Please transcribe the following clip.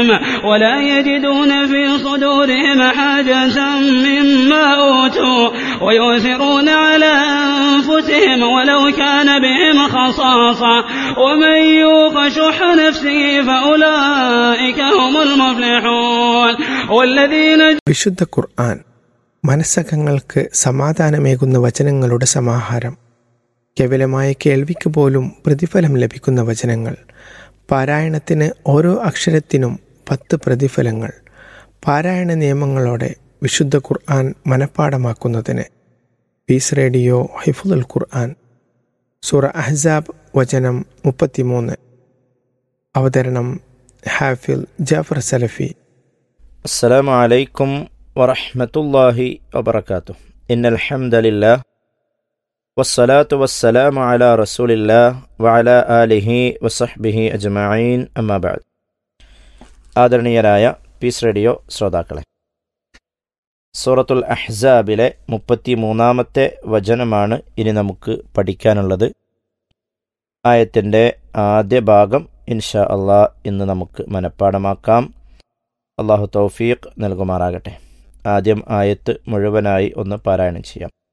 عليهم ولا يجدون في صدورهم حاجة مما أوتوا ويؤثرون على أنفسهم ولو كان بهم خصاصة ومن يوق شح نفسه فأولئك هم المفلحون والذين വിശുദ്ധ ഖുർആൻ മനസ്സകങ്ങൾക്ക് സമാധാനമേകുന്ന വചനങ്ങളുടെ സമാഹാരം കേവലമായ കേൾവിക്ക് പോലും പ്രതിഫലം ലഭിക്കുന്ന വചനങ്ങൾ പാരായണത്തിന് ഓരോ അക്ഷരത്തിനും പത്ത് പ്രതിഫലങ്ങൾ പാരായണ നിയമങ്ങളോടെ വിശുദ്ധ ഖുർആൻ മനഃപ്പാടമാക്കുന്നതിന് പീസ് റേഡിയോ ഹിഫുൽ ഖുർആൻ സൂറ അഹ്സാബ് വചനം മുപ്പത്തിമൂന്ന് അവതരണം ഹാഫിൽ ജാഫർ സലഫി السلام عليكم ورحمة الله وبركاته إن الحمد لله والصلاة والسلام على رسول الله وعلى آله وصحبه أجمعين أما بعد ആദരണീയരായ പീസ് റേഡിയോ ശ്രോതാക്കളെ സൂറത്തുൽ അഹ്സാബിലെ മുപ്പത്തി മൂന്നാമത്തെ വചനമാണ് ഇനി നമുക്ക് പഠിക്കാനുള്ളത് ആയത്തിൻ്റെ ആദ്യ ഭാഗം ഇൻഷാ അള്ളാ ഇന്ന് നമുക്ക് മനഃപ്പാടമാക്കാം അള്ളാഹു തൗഫീഖ് നൽകുമാറാകട്ടെ ആദ്യം ആയത്ത് മുഴുവനായി ഒന്ന് പാരായണം ചെയ്യാം